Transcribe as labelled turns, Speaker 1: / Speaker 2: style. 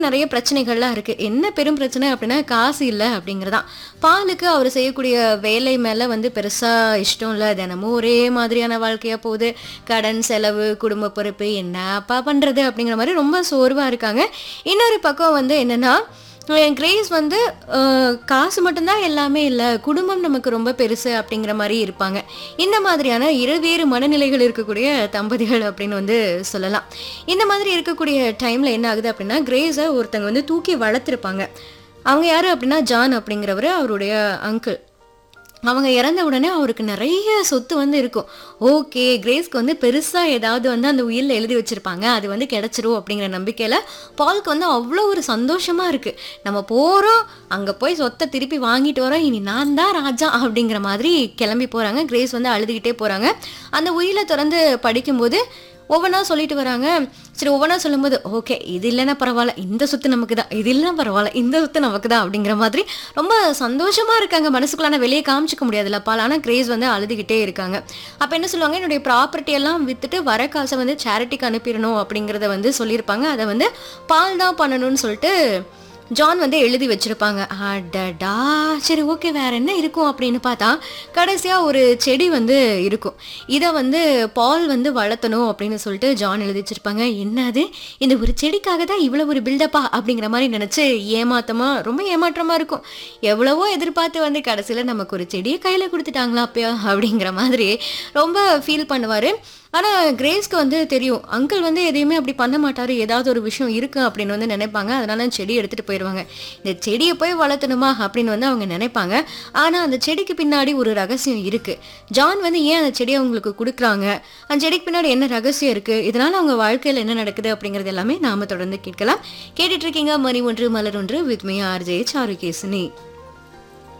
Speaker 1: நிறைய பிரச்சனைகள்லாம் இருக்கு என்ன பெரும் பிரச்சனை அப்படின்னா காசு இல்லை அப்படிங்கிறதான் பாலுக்கு அவர் செய்யக்கூடிய வேலை மேல வந்து பெருசா இஷ்டம் இல்லை தினமும் ஒரே மாதிரியான வாழ்க்கையா போகுது கடன் செலவு குடும்ப பொறுப்பு என்னப்பா பண்றது அப்படிங்கிற மாதிரி ரொம்ப சோர்வா இருக்காங்க இன்னொரு பக்கம் வந்து என்னன்னா என் கிரேஸ் வந்து அஹ், காசு மட்டும்தான் எல்லாமே இல்லை குடும்பம் நமக்கு ரொம்ப பெருசு அப்படிங்கிற மாதிரி இருப்பாங்க இந்த மாதிரியான இருவேறு மனநிலைகள் இருக்கக்கூடிய தம்பதிகள் அப்படின்னு வந்து சொல்லலாம் இந்த மாதிரி இருக்கக்கூடிய டைமில் என்ன ஆகுது அப்படின்னா கிரேஸை ஒருத்தங்க வந்து தூக்கி வளர்த்துருப்பாங்க அவங்க யார் அப்படின்னா ஜான் அப்படிங்கிறவர் அவருடைய அங்கிள் அவங்க இறந்த உடனே அவருக்கு நிறைய சொத்து வந்து இருக்கும் ஓகே கிரேஸ்க்கு வந்து பெருசாக ஏதாவது வந்து அந்த உயிரில் எழுதி வச்சிருப்பாங்க அது வந்து கிடைச்சிரும் அப்படிங்கிற நம்பிக்கையில் பாலுக்கு வந்து அவ்வளோ ஒரு சந்தோஷமா இருக்கு நம்ம போகிறோம் அங்கே போய் சொத்தை திருப்பி வாங்கிட்டு வரோம் இனி நான் தான் ராஜா அப்படிங்கிற மாதிரி கிளம்பி போகிறாங்க கிரேஸ் வந்து அழுதுகிட்டே போகிறாங்க அந்த உயிரை திறந்து படிக்கும்போது ஒவ்வொன்றா சொல்லிட்டு வராங்க சரி ஒவ்வொன்றா சொல்லும்போது ஓகே இது இல்லைன்னா பரவாயில்ல இந்த சொத்து நமக்கு தான் இது இல்லைன்னா பரவாயில்ல இந்த சொத்து நமக்கு தான் அப்படிங்கிற மாதிரி ரொம்ப சந்தோஷமா இருக்காங்க மனசுக்குள்ள ஆனால் வெளியே காமிச்சிக்க முடியாதுல்ல பால் ஆனால் கிரேஸ் வந்து அழுதுகிட்டே இருக்காங்க அப்போ என்ன சொல்லுவாங்க என்னுடைய ப்ராப்பர்ட்டி எல்லாம் வித்துட்டு வர காசை வந்து சேரிட்டிக்கு அனுப்பிடணும் அப்படிங்கிறத வந்து சொல்லியிருப்பாங்க அதை வந்து பால் தான் பண்ணணும்னு சொல்லிட்டு ஜான் வந்து எழுதி வச்சிருப்பாங்க அடடா சரி ஓகே வேற என்ன இருக்கும் அப்படின்னு பார்த்தா கடைசியா ஒரு செடி வந்து இருக்கும் இதை வந்து பால் வந்து வளர்த்தணும் அப்படின்னு சொல்லிட்டு ஜான் எழுதி வச்சிருப்பாங்க என்னது இந்த ஒரு செடிக்காக தான் இவ்வளவு ஒரு பில்டப்பா அப்படிங்கிற மாதிரி நினைச்சு ஏமாத்தமா ரொம்ப ஏமாற்றமா இருக்கும் எவ்வளவோ எதிர்பார்த்து வந்து கடைசியில நமக்கு ஒரு செடியை கையில கொடுத்துட்டாங்களா அப்பயா அப்படிங்கிற மாதிரி ரொம்ப ஃபீல் பண்ணுவாரு ஆனா கிரேஸ்க்கு வந்து தெரியும் அங்கிள் வந்து எதையுமே அப்படி பண்ண மாட்டாரு ஏதாவது ஒரு விஷயம் இருக்கு அப்படின்னு வந்து நினைப்பாங்க அதனால செடி எடுத்துட்டு போயிடுவாங்க இந்த செடியை போய் வளர்த்தணுமா அப்படின்னு வந்து அவங்க நினைப்பாங்க ஆனா அந்த செடிக்கு பின்னாடி ஒரு ரகசியம் இருக்கு ஜான் வந்து ஏன் அந்த செடியை அவங்களுக்கு கொடுக்குறாங்க அந்த செடிக்கு பின்னாடி என்ன ரகசியம் இருக்கு இதனால அவங்க வாழ்க்கையில என்ன நடக்குது அப்படிங்கறது எல்லாமே நாம தொடர்ந்து கேட்கலாம் கேட்டுட்டு இருக்கீங்க மணி ஒன்று மலர் ஒன்று வித் மீ ஆர்ஜே சாருகேசினி